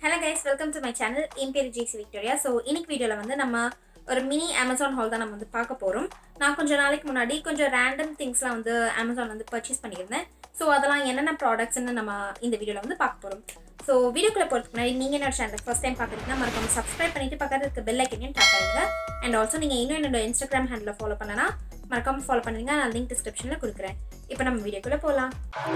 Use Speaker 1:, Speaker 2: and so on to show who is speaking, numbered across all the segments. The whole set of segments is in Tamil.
Speaker 1: hello guys welcome to my channel என் பேர் ஜிசி விக்டோரியா ஸோ இன்னைக்கு வீடியோவில் வந்து நம்ம ஒரு மினி அமேசான் ஹால் தான் நம்ம வந்து பார்க்க போகிறோம் நான் கொஞ்சம் நாளைக்கு முன்னாடி கொஞ்சம் ரேண்டம் திங்ஸ்லாம் வந்து அமேசான் வந்து பர்ச்சேஸ் பண்ணியிருந்தேன் ஸோ அதெல்லாம் என்னென்ன ப்ராடக்ட்ஸ்னு நம்ம இந்த வீடியோவில் வந்து பார்க்க போகிறோம் ஸோ வீடியோக்குள்ளே போகிறதுக்கு முன்னாடி நீங்கள் என்னோட சேனல் ஃபஸ்ட் டைம் பார்க்குறீங்கன்னா மறக்காம சப்ஸ்கிரைப் பண்ணிட்டு பக்கத்துல இருக்க பெல் ஐக்கனையும் டேப் பண்ணுங்க அண்ட் ஆல்சோ நீங்கள் இன்னும் என்னோட இன்ஸ்டாகிராம் ஹேண்டில் ஃபாலோ பண்ணனா மறக்காம ஃபாலோ பண்ணுங்க நான் லிங்க் டிஸ்கிரிப்ஷனில் கொடுக்குறேன் இப்போ நம்ம வீடியோக்குள்ளே போகலாம்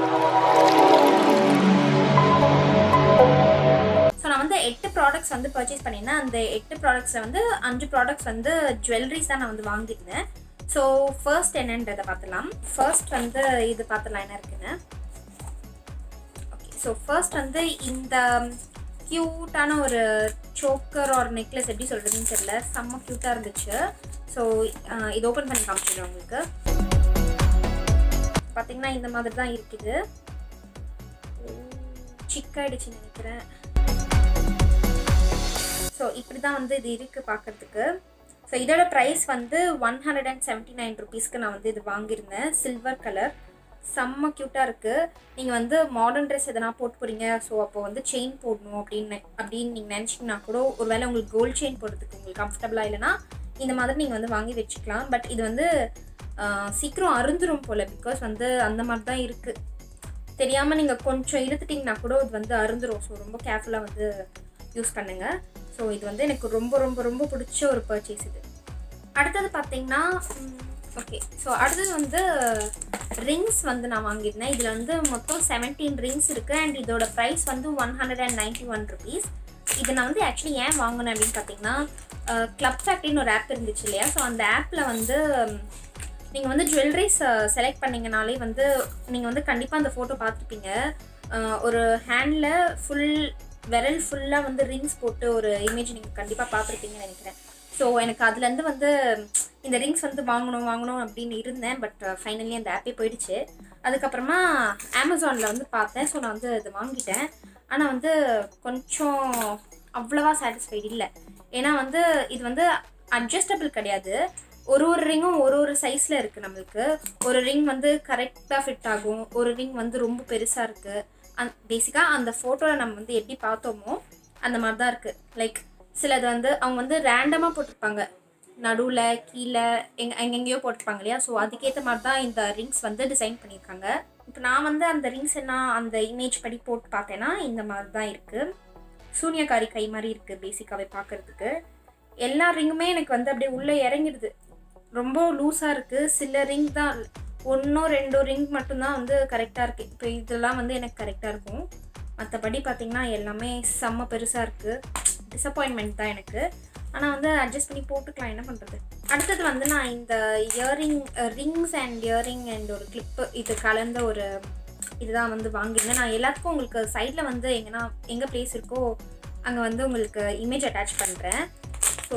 Speaker 1: ஸோ நான் வந்து எட்டு ப்ராடக்ட்ஸ் வந்து பர்ச்சேஸ் பண்ணியிருந்தேன் அந்த எட்டு ப்ராடக்ட்ஸில் வந்து அஞ்சு ப்ராடக்ட்ஸ் வந்து ஜுவல்லரிஸ் தான் நான் வந்து வாங்கியிருந்தேன் ஸோ ஃபர்ஸ்ட் என்னன்றதை பார்த்துலாம் ஃபர்ஸ்ட் வந்து இது பார்த்துலாம் என்ன இருக்குன்னு ஓகே ஸோ ஃபர்ஸ்ட் வந்து இந்த க்யூட்டான ஒரு சோக்கர் ஒரு நெக்லஸ் எப்படி சொல்கிறதுன்னு தெரியல செம்ம க்யூட்டாக இருந்துச்சு ஸோ இது ஓப்பன் பண்ணி காமிச்சிடுறேன் உங்களுக்கு பார்த்தீங்கன்னா இந்த மாதிரி தான் இருக்குது சிக்காயிடுச்சுன்னு நினைக்கிறேன் ஸோ இப்படி தான் வந்து இது இருக்குது பார்க்குறதுக்கு ஸோ இதோட ப்ரைஸ் வந்து one hundred and seventy nine ருபீஸ்க்கு நான் வந்து இது வாங்கியிருந்தேன் சில்வர் கலர் செம்ம க்யூட்டாக இருக்குது நீங்கள் வந்து மாடர்ன் ட்ரெஸ் எதனா போட்டு போகிறீங்க ஸோ அப்போ வந்து செயின் போடணும் அப்படின்னு அப்படின்னு நீங்கள் நினச்சிங்கன்னா கூட ஒருவேளை உங்களுக்கு கோல்ட் செயின் போடுறதுக்கு உங்களுக்கு கம்ஃபர்டபுளாக இல்லைனா இந்த மாதிரி நீங்கள் வந்து வாங்கி வச்சுக்கலாம் பட் இது வந்து சீக்கிரம் அருந்துரும் போல் பிகாஸ் வந்து அந்த மாதிரி தான் இருக்குது தெரியாமல் நீங்கள் கொஞ்சம் இழுத்துட்டிங்கன்னா கூட இது வந்து அருந்துரும் ஸோ ரொம்ப கேர்ஃபுல்லாக வந்து யூஸ் பண்ணுங்கள் ஸோ இது வந்து எனக்கு ரொம்ப ரொம்ப ரொம்ப பிடிச்ச ஒரு பர்ச்சேஸ் இது அடுத்தது பார்த்தீங்கன்னா ஓகே ஸோ அடுத்தது வந்து ரிங்ஸ் வந்து நான் வாங்கியிருந்தேன் இதில் வந்து மொத்தம் செவன்டீன் ரிங்ஸ் இருக்குது அண்ட் இதோட ப்ரைஸ் வந்து one hundred and ninety one rupees இது நான் வந்து ஆக்சுவலி ஏன் வாங்கினேன் அப்படின்னு பார்த்தீங்கன்னா கிளப் ஃபேக்ட்ரின்னு ஒரு ஆப் இருந்துச்சு இல்லையா ஸோ அந்த ஆப்பில் வந்து நீங்கள் வந்து ஜுவல்லரிஸ் செலக்ட் பண்ணிங்கனாலே வந்து நீங்கள் வந்து கண்டிப்பாக அந்த ஃபோட்டோ பார்த்துருப்பீங்க ஒரு ஹேண்டில் ஃபுல் விரல் ஃபுல்லாக வந்து ரிங்ஸ் போட்டு ஒரு இமேஜ் நீங்கள் கண்டிப்பாக பார்த்துருப்பீங்கன்னு நினைக்கிறேன் ஸோ எனக்கு அதுலேருந்து வந்து இந்த ரிங்ஸ் வந்து வாங்கணும் வாங்கணும் அப்படின்னு இருந்தேன் பட் ஃபைனலி அந்த ஆப்பே போயிடுச்சு அதுக்கப்புறமா அமேசானில் வந்து பார்த்தேன் ஸோ நான் வந்து இது வாங்கிட்டேன் ஆனால் வந்து கொஞ்சம் அவ்வளோவா சாட்டிஸ்ஃபைடு இல்லை ஏன்னா வந்து இது வந்து அட்ஜஸ்டபிள் கிடையாது ஒரு ஒரு ரிங்கும் ஒரு ஒரு சைஸில் இருக்குது நம்மளுக்கு ஒரு ரிங் வந்து கரெக்டாக ஃபிட் ஆகும் ஒரு ரிங் வந்து ரொம்ப பெருசாக இருக்குது அந் பேசிக்காக அந்த ஃபோட்டோவில் நம்ம வந்து எப்படி பார்த்தோமோ அந்த மாதிரி தான் இருக்குது லைக் சிலது வந்து அவங்க வந்து ரேண்டமாக போட்டிருப்பாங்க நடுவில் கீழே எங்க எங்கெங்கேயோ போட்டிருப்பாங்க இல்லையா ஸோ அதுக்கேற்ற மாதிரி தான் இந்த ரிங்ஸ் வந்து டிசைன் பண்ணியிருக்காங்க இப்போ நான் வந்து அந்த ரிங்ஸ் என்ன அந்த இமேஜ் படி போட்டு பார்த்தேன்னா இந்த மாதிரி தான் இருக்குது சூனியக்காரி கை மாதிரி இருக்குது பேசிக்காகவே பார்க்குறதுக்கு எல்லா ரிங்குமே எனக்கு வந்து அப்படியே உள்ளே இறங்கிடுது ரொம்ப லூஸாக இருக்குது சில ரிங் தான் ஒன்றோ ரெண்டோ ரிங் மட்டும்தான் வந்து கரெக்டாக இருக்குது இப்போ இதெல்லாம் வந்து எனக்கு கரெக்டாக இருக்கும் மற்றபடி பார்த்திங்கன்னா எல்லாமே செம்ம பெருசாக இருக்குது டிசப்பாயின்மெண்ட் தான் எனக்கு ஆனால் வந்து அட்ஜஸ்ட் பண்ணி போட்டுக்கலாம் என்ன பண்ணுறது அடுத்தது வந்து நான் இந்த earring rings and earring and ஒரு கிளிப்பு இது கலந்த ஒரு இதுதான் வந்து வாங்கியிருந்தேன் நான் எல்லாத்துக்கும் உங்களுக்கு சைடில் வந்து எங்கன்னா எங்கே ப்ளேஸ் இருக்கோ அங்கே வந்து உங்களுக்கு இமேஜ் அட்டாச் பண்ணுறேன் ஸோ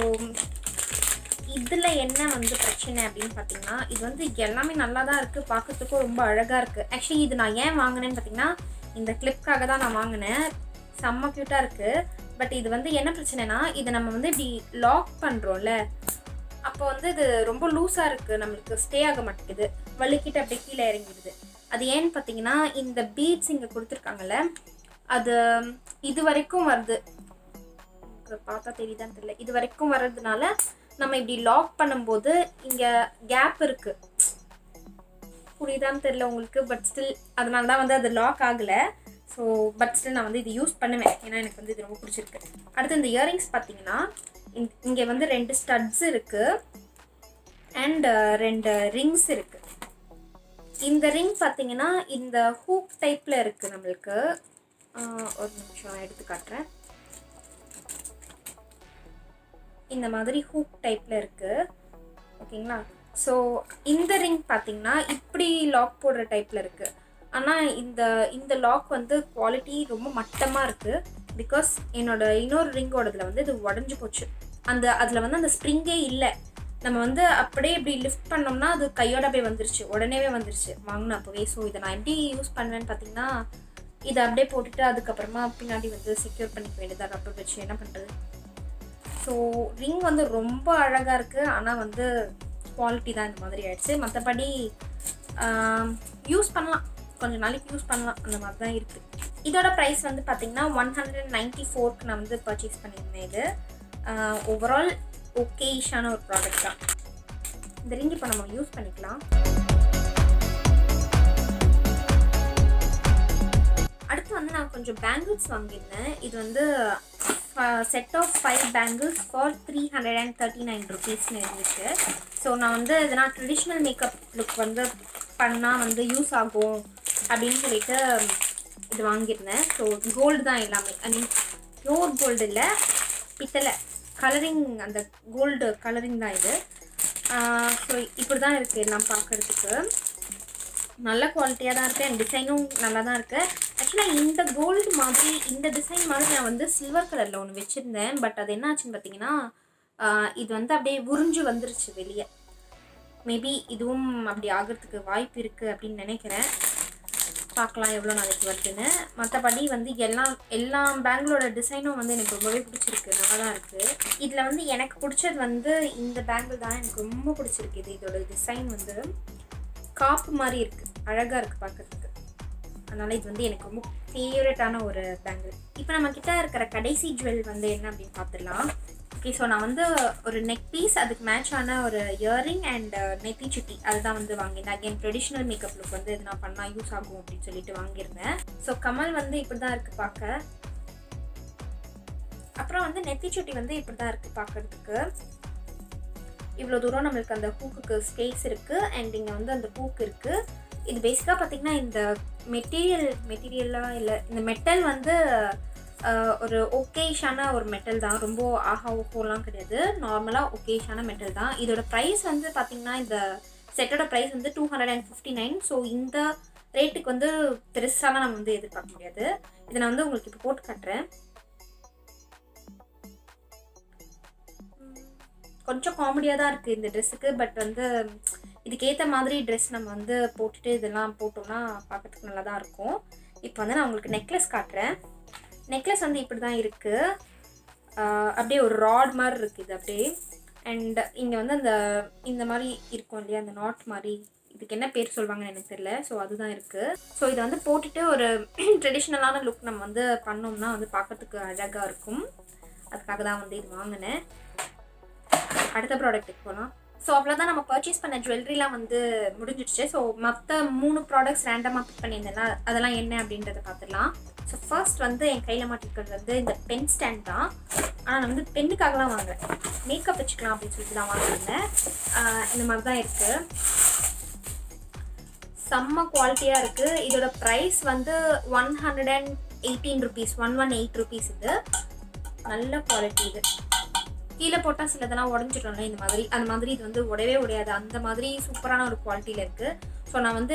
Speaker 1: இதில் என்ன வந்து பிரச்சனை அப்படின்னு பார்த்தீங்கன்னா இது வந்து எல்லாமே நல்லா தான் இருக்குது பார்க்கறதுக்கும் ரொம்ப அழகாக இருக்குது ஆக்சுவலி இது நான் ஏன் வாங்கினேன்னு பார்த்தீங்கன்னா இந்த கிளிப்காக தான் நான் வாங்கினேன் செம்ம க்யூட்டாக இருக்குது பட் இது வந்து என்ன பிரச்சனைனா இதை நம்ம வந்து இப்படி லாக் பண்ணுறோம்ல அப்போ வந்து இது ரொம்ப லூஸாக இருக்குது நம்மளுக்கு ஸ்டே ஆக மாட்டேங்குது வலிக்கிட்டு அப்படியே கீழே இறங்கிடுது அது ஏன்னு பார்த்தீங்கன்னா இந்த பீட்ஸ் இங்கே கொடுத்துருக்காங்கல்ல அது இது வரைக்கும் வருது பார்த்தா தெரியுதான்னு தெரியல இது வரைக்கும் வர்றதுனால நம்ம இப்படி லாக் பண்ணும்போது இங்கே கேப் இருக்குது புரியுதான்னு தெரியல உங்களுக்கு பட் ஸ்டில் அதனால தான் வந்து அது லாக் ஆகலை ஸோ பட் ஸ்டில் நான் வந்து இது யூஸ் பண்ணுவேன் ஏன்னா எனக்கு வந்து இது ரொம்ப பிடிச்சிருக்கு அடுத்து இந்த இயரிங்ஸ் பார்த்தீங்கன்னா இங்கே வந்து ரெண்டு ஸ்டட்ஸ் இருக்குது அண்ட் ரெண்டு ரிங்ஸ் இருக்குது இந்த ரிங் பார்த்தீங்கன்னா இந்த ஹூக் டைப்பில் இருக்குது நம்மளுக்கு ஒரு நிமிஷம் எடுத்து காட்டுறேன் இந்த மாதிரி ஹூக் டைப்பில் இருக்குது ஓகேங்களா ஸோ இந்த ரிங் பார்த்தீங்கன்னா இப்படி லாக் போடுற டைப்பில் இருக்குது ஆனால் இந்த இந்த லாக் வந்து குவாலிட்டி ரொம்ப மட்டமாக இருக்குது பிகாஸ் என்னோட இன்னொரு ரிங்கோடதுல வந்து இது உடஞ்சி போச்சு அந்த அதில் வந்து அந்த ஸ்ப்ரிங்கே இல்லை நம்ம வந்து அப்படியே இப்படி லிஃப்ட் பண்ணோம்னா அது கையோட போய் வந்துருச்சு உடனேவே வந்துருச்சு வாங்கின அப்போவே ஸோ இதை நான் எப்படி யூஸ் பண்ணுவேன்னு பார்த்தீங்கன்னா இதை அப்படியே போட்டுட்டு அதுக்கப்புறமா பின்னாடி வந்து செக்யூர் பண்ணிக்க வேண்டியதாக ரப்பர் வச்சு என்ன பண்ணுறது ஸோ ரிங் வந்து ரொம்ப அழகாக இருக்குது ஆனால் வந்து குவாலிட்டி தான் இந்த மாதிரி ஆயிடுச்சு மற்றபடி யூஸ் பண்ணலாம் கொஞ்சம் நாளைக்கு யூஸ் பண்ணலாம் அந்த மாதிரி தான் இருக்குது இதோட ப்ரைஸ் வந்து பார்த்தீங்கன்னா ஒன் ஹண்ட்ரட் நைன்ட்டி ஃபோர்க்கு நான் வந்து பர்ச்சேஸ் பண்ணியிருந்தேன் இது ஓவரால் ஓகேஷான ஒரு ப்ராடக்ட் தான் இந்த ரிங் இப்போ நம்ம யூஸ் பண்ணிக்கலாம் அடுத்து வந்து நான் கொஞ்சம் பேங்கிள்ஸ் வாங்கியிருந்தேன் இது வந்து set of five bangles for three hundred and thirty nine ருபீஸ்னு இருந்துச்சு ஸோ நான் வந்து எதனா ட்ரெடிஷ்னல் மேக்கப் லுக் வந்து பண்ணால் வந்து யூஸ் ஆகும் அப்படின்னு சொல்லிட்டு இது வாங்கியிருந்தேன் ஸோ கோல்டு தான் எல்லாமே ஐ மீன் ப்யூர் கோல்டு இல்லை பித்தளை கலரிங் அந்த கோல்டு கலரிங் தான் இது ஸோ இப்படி தான் இருக்குது எல்லாம் பார்க்குறதுக்கு நல்ல குவாலிட்டியாக தான் இருக்குது அண்ட் டிசைனும் நல்லா தான் இருக்குது ஆக்சுவலாக இந்த கோல்டு மாதிரி இந்த டிசைன் மாதிரி நான் வந்து சில்வர் கலரில் ஒன்று வச்சுருந்தேன் பட் அது என்ன ஆச்சுன்னு பார்த்தீங்கன்னா இது வந்து அப்படியே உறிஞ்சு வந்துருச்சு வெளியே மேபி இதுவும் அப்படி ஆகிறதுக்கு வாய்ப்பு இருக்குது அப்படின்னு நினைக்கிறேன் பார்க்கலாம் எவ்வளோ நாளைக்கு வருதுன்னு மற்றபடி வந்து எல்லாம் எல்லா பேங்கிளோட டிசைனும் வந்து எனக்கு ரொம்பவே பிடிச்சிருக்கு நல்லா தான் இருக்குது இதில் வந்து எனக்கு பிடிச்சது வந்து இந்த பேங்கிள் தான் எனக்கு ரொம்ப பிடிச்சிருக்கு இது இதோட டிசைன் வந்து காப்பு மாதிரி இருக்குது அழகாக இருக்குது பார்க்குறதுக்கு அதனால் இது வந்து எனக்கு ரொம்ப ஃபேவரட்டான ஒரு பேங்கிள் இப்போ நம்ம கிட்ட இருக்கிற கடைசி ஜுவல் வந்து என்ன அப்படின்னு பார்த்துடலாம் ஓகே ஸோ நான் வந்து ஒரு நெக் பீஸ் அதுக்கு மேட்ச் ஆன ஒரு இயரிங் அண்ட் நெத்தி சுட்டி அதுதான் வந்து வாங்கியிருந்தேன் அகேன் ட்ரெடிஷ்னல் மேக்கப் லுக் வந்து இது நான் பண்ணால் யூஸ் ஆகும் அப்படின்னு சொல்லிட்டு வாங்கியிருந்தேன் ஸோ கமல் வந்து இப்படி தான் இருக்குது பார்க்க அப்புறம் வந்து நெத்தி சுட்டி வந்து இப்படி தான் இருக்குது பார்க்குறதுக்கு இவ்வளோ தூரம் நம்மளுக்கு அந்த ஹூக்குக்கு ஸ்பேஸ் இருக்குது அண்ட் இங்கே வந்து அந்த ஹூக் இருக்குது இது பேசிக்காக பார்த்திங்கன்னா இந்த மெட்டீரியல் மெட்டீரியலாக இல்லை இந்த மெட்டல் வந்து ஒரு ஒகேஷான ஒரு மெட்டல் தான் ரொம்ப ஆஹா ஓஹோலாம் கிடையாது நார்மலாக ஒகேஷான மெட்டல் தான் இதோட ப்ரைஸ் வந்து பார்த்திங்கன்னா இந்த செட்டோட ப்ரைஸ் வந்து two hundred and fifty nine so இந்த ரேட்டுக்கு வந்து பெருசாலாம் நம்ம வந்து எதிர்பார்க்க முடியாது இதை நான் வந்து உங்களுக்கு இப்போ போட்டு காட்டுறேன் கொஞ்சம் காமெடியாக தான் இருக்குது இந்த ட்ரெஸ்ஸுக்கு பட் வந்து இதுக்கேற்ற மாதிரி ட்ரெஸ் நம்ம வந்து போட்டுட்டு இதெல்லாம் போட்டோம்னா பார்க்கறதுக்கு நல்லா தான் இருக்கும் இப்போ வந்து நான் உங்களுக்கு நெக்லஸ் காட்டுறேன் நெக்லஸ் வந்து இப்படி தான் இருக்குது அப்படியே ஒரு ராட் மாதிரி இருக்குது இது அப்படியே அண்ட் இங்கே வந்து அந்த இந்த மாதிரி இருக்கும் இல்லையா அந்த நாட் மாதிரி இதுக்கு என்ன பேர் சொல்லுவாங்கன்னு எனக்கு தெரியல ஸோ அதுதான் இருக்குது ஸோ இதை வந்து போட்டுட்டு ஒரு ட்ரெடிஷ்னலான லுக் நம்ம வந்து பண்ணோம்னா வந்து பார்க்கறதுக்கு அழகாக இருக்கும் அதுக்காக தான் வந்து இது வாங்கினேன் அடுத்த ப்ராடக்ட்டுக்கு போகலாம் ஸோ அவ்வளோதான் நம்ம பர்ச்சேஸ் பண்ண ஜுவல்லரிலாம் வந்து முடிஞ்சிடுச்சு ஸோ மற்ற மூணு ப்ராடக்ட்ஸ் ரேண்டமாக பிக் பண்ணியிருந்தேன்னா அதெல்லாம் என்ன அப்படின்றத பார்த்துடலாம் ஸோ ஃபர்ஸ்ட் வந்து என் கையில் மாட்டிருக்கிறது வந்து இந்த பென் ஸ்டாண்ட் தான் ஆனால் நான் வந்து பெண்ணுக்காகலாம் வாங்குறேன் மேக்கப் வச்சுக்கலாம் அப்படின்னு சொல்லிட்டு தான் வாங்கியிருந்தேன் இந்த மாதிரி தான் இருக்குது செம்ம குவாலிட்டியாக இருக்குது இதோட ப்ரைஸ் வந்து one hundred and eighteen rupees one one eight rupees இது நல்ல குவாலிட்டி இது கீழே போட்டால் சிலதெல்லாம் உடஞ்சிட்டோம்ல இந்த மாதிரி அந்த மாதிரி இது வந்து உடையவே உடையாது அந்த மாதிரி சூப்பரான ஒரு குவாலிட்டியில் இருக்குது ஸோ நான் வந்து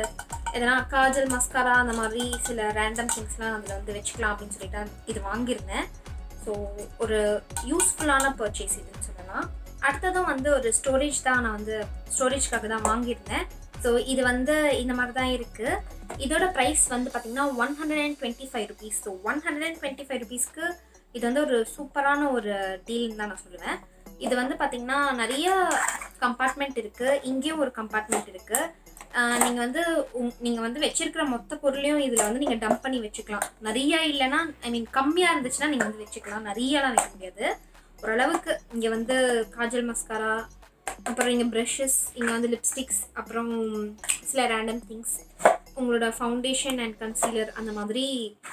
Speaker 1: எதனா காஜல் மஸ்காரா அந்த மாதிரி சில ரேண்டம் திங்ஸ்லாம் அதில் வந்து வச்சுக்கலாம் அப்படின்னு சொல்லிட்டு இது வாங்கியிருந்தேன் ஸோ ஒரு யூஸ்ஃபுல்லான பர்ச்சேஸ் இதுன்னு சொல்லலாம் அடுத்ததும் வந்து ஒரு ஸ்டோரேஜ் தான் நான் வந்து ஸ்டோரேஜ்க்காக தான் வாங்கியிருந்தேன் ஸோ இது வந்து இந்த மாதிரி தான் இருக்குது இதோட ப்ரைஸ் வந்து பார்த்திங்கன்னா one hundred and twenty five rupees so one hundred and twenty five ருபீஸ்க்கு இது வந்து ஒரு சூப்பரான ஒரு டீல்னு தான் நான் சொல்லுவேன் இது வந்து பார்த்திங்கன்னா நிறைய கம்பார்ட்மெண்ட் இருக்குது இங்கேயும் ஒரு கம்பார்ட்மெண்ட் இருக்குது நீங்கள் வந்து நீங்கள் வந்து வச்சிருக்கிற மொத்த பொருளையும் இதில் வந்து நீங்கள் டம்ப் பண்ணி வச்சுக்கலாம் நிறைய இல்லைன்னா ஐ மீன் கம்மியாக இருந்துச்சுன்னா நீங்கள் வந்து வச்சுக்கலாம் நிறையலாம் வைக்க முடியாது ஓரளவுக்கு இங்கே வந்து காஜல் மஸ்காரா அப்புறம் இங்கே ப்ரஷஸ் இங்கே வந்து லிப்ஸ்டிக்ஸ் அப்புறம் சில ரேண்டம் திங்ஸ் உங்களோட ஃபவுண்டேஷன் அண்ட் கன்சீலர் அந்த மாதிரி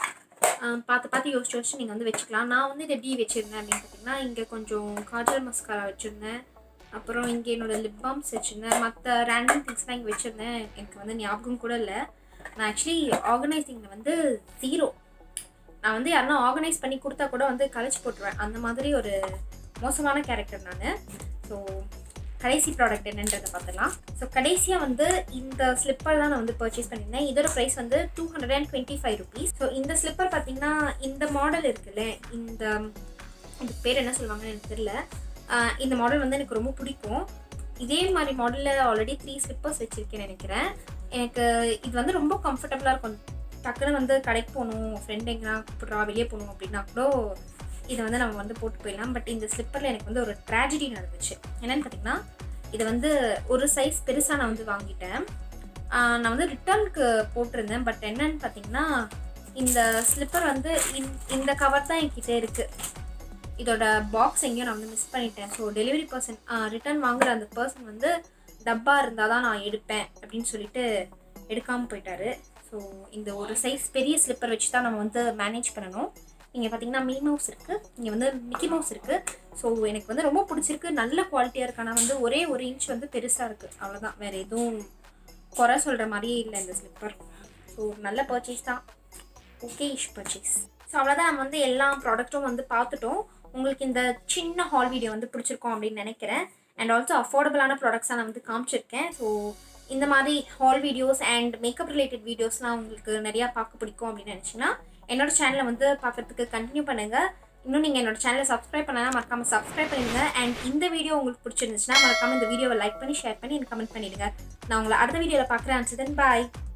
Speaker 1: பார்த்து பார்த்து யோசிச்சு யோசிச்சு நீங்கள் வந்து வச்சுக்கலாம் நான் வந்து இது எப்படி வச்சுருந்தேன் அப்படின்னு பார்த்தீங்கன்னா இங்கே கொஞ்சம் காஜல் மஸ்காரா வச்சுருந்தேன் அப்புறம் இங்கே என்னோட லிப் பாம்ஸ் வச்சுருந்தேன் மற்ற ரேண்டம் திங்ஸ்லாம் இங்கே வச்சுருந்தேன் எனக்கு வந்து ஞாபகம் கூட இல்லை நான் ஆக்சுவலி ஆர்கனைசிங்கில் வந்து ஜீரோ நான் வந்து யாருன்னா ஆர்கனைஸ் பண்ணி கொடுத்தா கூட வந்து கழிச்சு போட்டுருவேன் அந்த மாதிரி ஒரு மோசமான கேரக்டர் நான் ஸோ கடைசி ப்ராடக்ட் என்னன்றதை பார்த்துலாம் ஸோ கடைசியாக வந்து இந்த ஸ்லிப்பர் தான் நான் வந்து பர்ச்சேஸ் பண்ணியிருந்தேன் இதோட ப்ரைஸ் வந்து two hundred and twenty five rupees so இந்த ஸ்லிப்பர் பார்த்தீங்கன்னா இந்த மாடல் இருக்குல்ல இந்த இதுக்கு பேர் என்ன சொல்லுவாங்கன்னு எனக்கு தெரியல இந்த மாடல் வந்து எனக்கு ரொம்ப பிடிக்கும் இதே மாதிரி மாடலில் ஆல்ரெடி த்ரீ ஸ்லிப்பர்ஸ் வச்சுருக்கேன்னு நினைக்கிறேன் எனக்கு இது வந்து ரொம்ப கம்ஃபர்டபுளாக இருக்கும் டக்குன்னு வந்து கடைக்கு போகணும் ஃப்ரெண்ட் எங்கன்னா கூப்பிட்றா வெளியே போகணும் அப்படின்னா கூட இதை வந்து நம்ம வந்து போட்டு போயிடலாம் பட் இந்த ஸ்லிப்பரில் எனக்கு வந்து ஒரு ட்ராஜடி நடந்துச்சு என்னென்னு பார்த்தீங்கன்னா இதை வந்து ஒரு சைஸ் பெருசாக நான் வந்து வாங்கிட்டேன் நான் வந்து ரிட்டர்னுக்கு போட்டிருந்தேன் பட் என்னன்னு பார்த்தீங்கன்னா இந்த ஸ்லிப்பர் வந்து இந்த- இந்த கவர் தான் என்கிட்ட இருக்குது இதோட பாக்ஸ் எங்கேயும் நான் வந்து மிஸ் பண்ணிட்டேன் ஸோ டெலிவரி பர்சன் ரிட்டர்ன் வாங்குற அந்த பர்சன் வந்து டப்பா இருந்தால் தான் நான் எடுப்பேன் அப்படின்னு சொல்லிட்டு எடுக்காமல் போயிட்டாரு ஸோ இந்த ஒரு சைஸ் பெரிய ஸ்லிப்பர் வச்சு தான் நம்ம வந்து மேனேஜ் பண்ணணும் இங்கே பார்த்தீங்கன்னா மீ மவுஸ் இருக்குது இங்கே வந்து மிக்கி மவுஸ் இருக்குது ஸோ எனக்கு வந்து ரொம்ப பிடிச்சிருக்கு நல்ல குவாலிட்டியாக இருக்கு ஆனால் வந்து ஒரே ஒரு இன்ச் வந்து பெருசாக இருக்குது அவ்வளோதான் வேறு எதுவும் குறை சொல்கிற மாதிரியே இல்லை இந்த ஸ்லிப்பர் ஸோ நல்ல பர்ச்சேஸ் தான் ஓகே இஷ் பர்ச்சேஸ் ஸோ அவ்வளோதான் நம்ம வந்து எல்லா ப்ராடக்ட்டும் வந்து பார்த்துட்டோம் உங்களுக்கு இந்த சின்ன ஹால் வீடியோ வந்து பிடிச்சிருக்கோம் அப்படின்னு நினைக்கிறேன் அண்ட் ஆல்சோ அஃபோர்டபுளான ப்ராடக்ட்ஸாக நான் வந்து காமிச்சிருக்கேன் ஸோ இந்த மாதிரி haul videos and makeup related வீடியோஸ்லாம் உங்களுக்கு நிறையா பார்க்க பிடிக்கும் அப்படின்னு நினச்சிங்கன்னா என்னோட சேனலை வந்து பார்க்கறதுக்கு கண்டினியூ பண்ணுங்கள் இன்னும் நீங்கள் என்னோட சேனலை சப்ஸ்கிரைப் பண்ணலாம் மறக்காமல் சப்ஸ்கிரைப் பண்ணிடுங்க அண்ட் இந்த வீடியோ உங்களுக்கு பிடிச்சிருந்துச்சுன்னா மறக்காமல் இந்த வீடியோவை லைக் பண்ணி ஷேர் பண்ணி எனக்கு கமெண்ட் பண்ணிடுங்க நான் உங்களை அடுத்த வீடியோவில் பார்க்குறேன் அண்ட் தென் பாய்